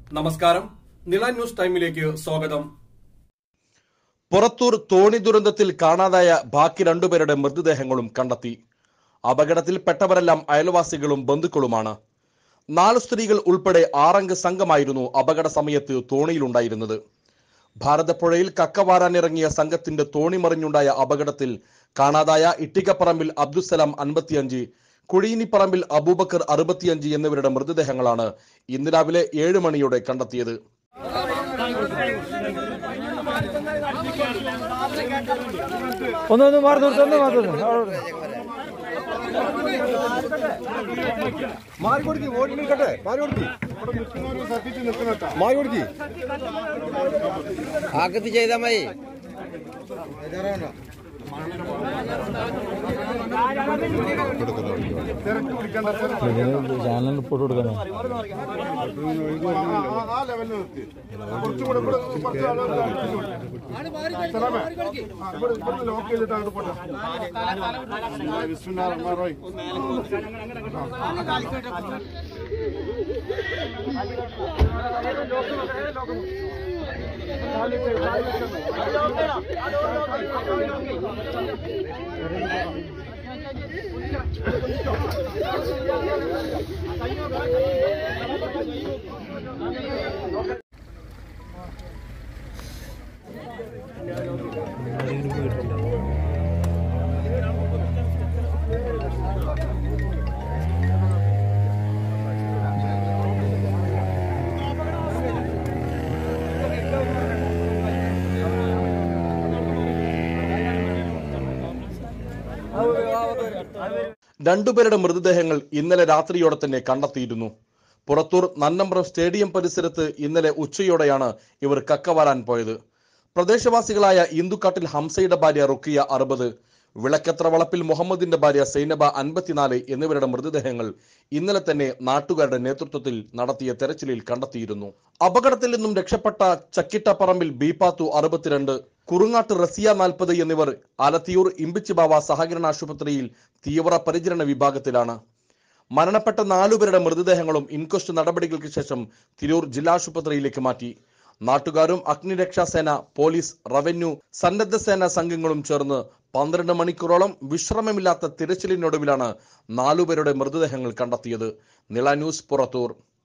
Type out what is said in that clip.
നമസ്കാരം നില ന്യൂസ് ടൈമിലേക്ക് സ്വാഗതം പുറത്തൂർ തോണി ദുരന്തത്തിൽ കാണാതായ ബാക്കി രണ്ടുപേരുടെ മൃതദേഹങ്ങളും കണ്ടെത്തി അപകടത്തിൽ പെട്ടവരെല്ലാം അയൽവാസികളും ബന്ധുക്കളുമാണ് നാല് സ്ത്രീകൾ ഉൾപ്പെടെ ആറംഗ സംഘമായിരുന്നു അപകട സമയത്ത് തോണിയിലുണ്ടായിരുന്നത് ഭാരതപ്പുഴയിൽ കക്കവാരാനിറങ്ങിയ സംഘത്തിന്റെ തോണി മറിഞ്ഞുണ്ടായ അപകടത്തിൽ കാണാതായ ഇട്ടിക്കപ്പറമ്പിൽ അബ്ദുസലാം അൻപത്തിയഞ്ച് കുഴിയിനിപ്പറമ്പിൽ അബൂബക്കർ അറുപത്തിയഞ്ച് എന്നിവരുടെ മൃതദേഹങ്ങളാണ് ഇന്ന് രാവിലെ ഏഴ് മണിയോടെ കണ്ടെത്തിയത് ഒന്ന് ഒന്ന് മാറി നിർത്ത് ഒന്ന് മാറി നിർത്ത്. അവിടെ മാറി കൊടുക്കി വോട്ട് നിൽക്കട്ടെ മാറി കൊടുക്കി മാറി കൊടുക്കി ആക്കത്തി ചെയ്താൽ മതി ചാനലിന് റിപ്പോർട്ട് കൊടുക്കാനോ ആ ലെവലിൽ നിർത്തി കുറച്ചുകൂടെ ഇവിടെ കുറച്ച് ആളുകൾ സ്ഥലമേ ആ, ഇവിടെ ഇവിടെ ലോക്ക് ചെയ്തിട്ട് അങ്ങോട്ട് പോട്ടെ ബിസ്മില്ലാഹിർ റഹ്മാനിർ റഹീം. രണ്ടുപേരുടെ മൃതദേഹങ്ങൾ ഇന്നലെ രാത്രിയോടെ തന്നെ കണ്ടെത്തിയിരുന്നു പുറത്തൂർ നന്നമ്പ്രം സ്റ്റേഡിയം പരിസരത്ത് ഇന്നലെ ഉച്ചയോടെയാണ് ഇവർ കക്കവാരാൻ പോയത് പ്രദേശവാസികളായ ഇന്ദുക്കാട്ടിൽ ഹംസയുടെ ഭാര്യ റുക്കിയ അറുപത് വിളക്കത്ര വളപ്പിൽ മുഹമ്മദിന്റെ ഭാര്യ സൈനബ അൻപത്തിനാല് എന്നിവരുടെ മൃതദേഹങ്ങൾ ഇന്നലെ തന്നെ നാട്ടുകാരുടെ നേതൃത്വത്തിൽ നടത്തിയ തെരച്ചിലിൽ കണ്ടെത്തിയിരുന്നു അപകടത്തിൽ നിന്നും രക്ഷപ്പെട്ട ചക്കിട്ടപ്പറമ്പിൽ ബീപാത്തു അറുപത്തിരണ്ട് കുറുങ്ങാട്ട് റസിയ നാൽപ്പത് എന്നിവർ ആലത്തിയൂർ ഇമ്പിച്ചിബാവ സഹകരണ ആശുപത്രിയിൽ തീവ്ര പരിചരണ വിഭാഗത്തിലാണ് മരണപ്പെട്ട നാലുപേരുടെ മൃതദേഹങ്ങളും ഇൻക്വസ്റ്റ് നടപടികൾക്ക് ശേഷം തിരൂർ ജില്ലാശുപത്രിയിലേക്ക് മാറ്റി നാട്ടുകാരും അഗ്നിരക്ഷാസേന പോലീസ് റവന്യൂ സന്നദ്ധ സേന സംഘങ്ങളും ചേർന്ന് പന്ത്രണ്ട് മണിക്കൂറോളം വിശ്രമമില്ലാത്ത തിരച്ചിലിനൊടുവിലാണ് നാലുപേരുടെ മൃതദേഹങ്ങൾ കണ്ടെത്തിയത് നിള ന്യൂസ് പുറത്തൂർ